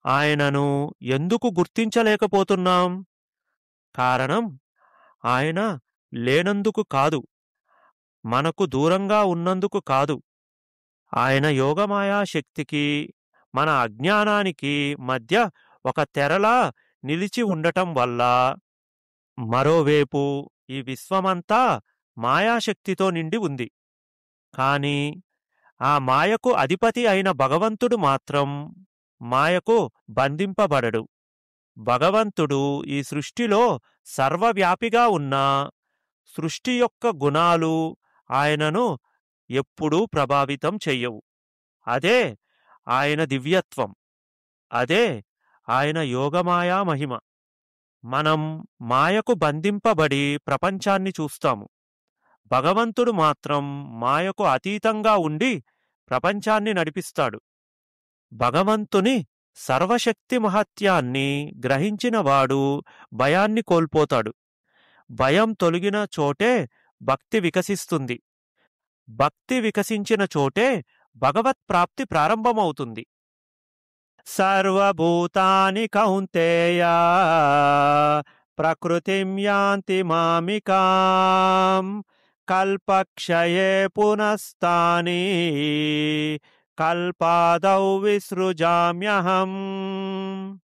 ఆయనను ఎందుకు గుర్తించలేకపోతున్నాం కారణం ఆయన లేనందుకు కాదు మనకు దూరంగా ఉన్నందుకు కాదు ఆయన యోగమాయా శక్తికి మన అజ్ఞానానికి మధ్య ఒక తెరలా నిలిచి ఉండటం వల్ల మరోవైపు ఈ విశ్వమంతా మాయాశక్తితో నిండి ఉంది కాని ఆ మాయకు అధిపతి అయిన భగవంతుడు మాత్రం మాయకు బంధింపబడడు భగవంతుడు ఈ సృష్టిలో సర్వవ్యాపిగా ఉన్న సృష్టి యొక్క గుణాలు ఆయనను ఎప్పుడూ ప్రభావితం చెయ్యవు అదే ఆయన దివ్యత్వం అదే ఆయన యోగమాయా మహిమ మనం మాయకు బంధింపబడి ప్రపంచాన్ని చూస్తాము భగవంతుడు మాత్రం మాయకు అతీతంగా ఉండి ప్రపంచాన్ని నడిపిస్తాడు భగవంతుని సర్వశక్తి మహత్యాన్ని గ్రహించినవాడు భయాన్ని కోల్పోతాడు భయం తొలగిన చోటే భక్తి వికసిస్తుంది భక్తి వికసించిన చోటే భగవత్ ప్రాప్తి ప్రారంభమవుతుంది సర్వభూతాని కౌంతేయ ప్రకృతిం యాంతి మామికాం కల్పక్షయే పునస్తాని కల్పాదౌ విసృజామ్యహం